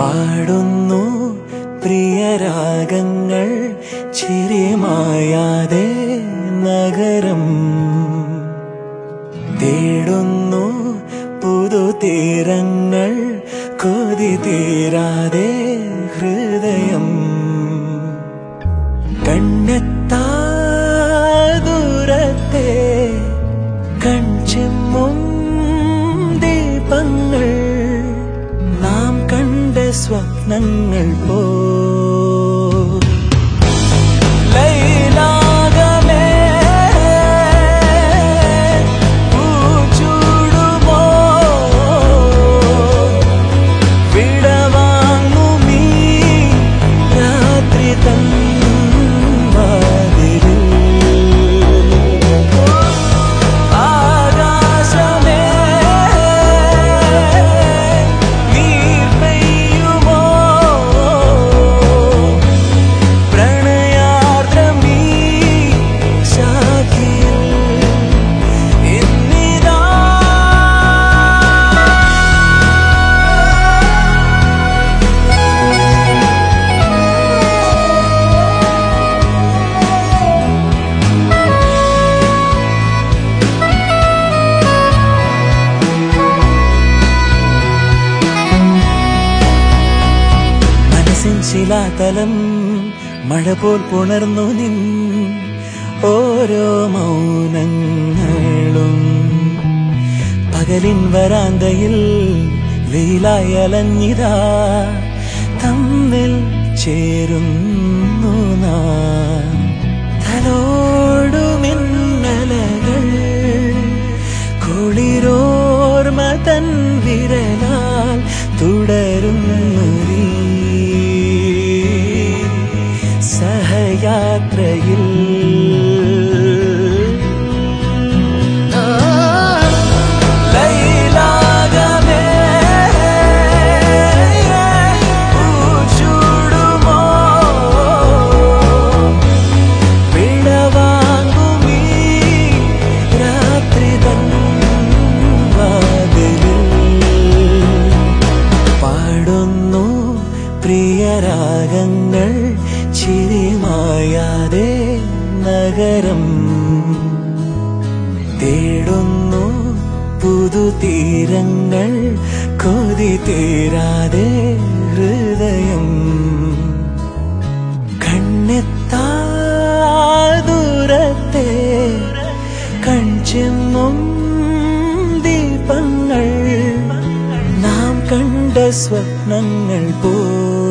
പാടുന്നു പ്രിയരാഗങ്ങൾ ചിരിമായാതെ നഗരം തേടുന്നു പുതുതീരങ്ങൾ കൊതി തീരാതെ ഹൃദയം കണ്ണെത്താ ദൂരത്തെ കൺചിമ്മും ദീപങ്ങൾ നാം കണ്ട സ്വപ്നങ്ങൾ പോ ലൈലാകമേ പൂച്ചൂടുമോ വിടവാങ്ങുമീ രാത്രി തൻ വാതിലിൽ ആകാശമേ നീർ പെയ്യുമോ പ്രണയാർദ്രമീ ശാഖിയിൽ ഇന്നിതാ മനസ്സിൻ ശിലാതലം മഴ പോൽ പുണർന്നു നിൻ ഓരോ മൗനങ്ങളും പകലിൻ വരാന്തയിൽ വെയിലായി അലഞ്ഞിതാ തമ്മിൽ ചേരുന്നു നാം തലോടുമിന്നലകൾ കുളിരോർമ തൻ വിരലാൽ തുടരുന്നു നീ സഹയാത്രയിൽ ലൈലാകമേ പൂച്ചൂടുമോ വിടവാങ്ങുമീ രാത്രി തൻ വാതിലിൽ പാടുന്നു പ്രിയരാഗങ്ങൾ ചിരിമായാതെ നഗരം തേടുന്നു പുതുതീരങ്ങൾ കൊതി തീരാതെ ഹൃദയം കണ്ണെത്താ ദൂരത്തെ കൺചെമ്മും ദീപങ്ങൾ നാം കണ്ട സ്വപ്നങ്ങൾ പോ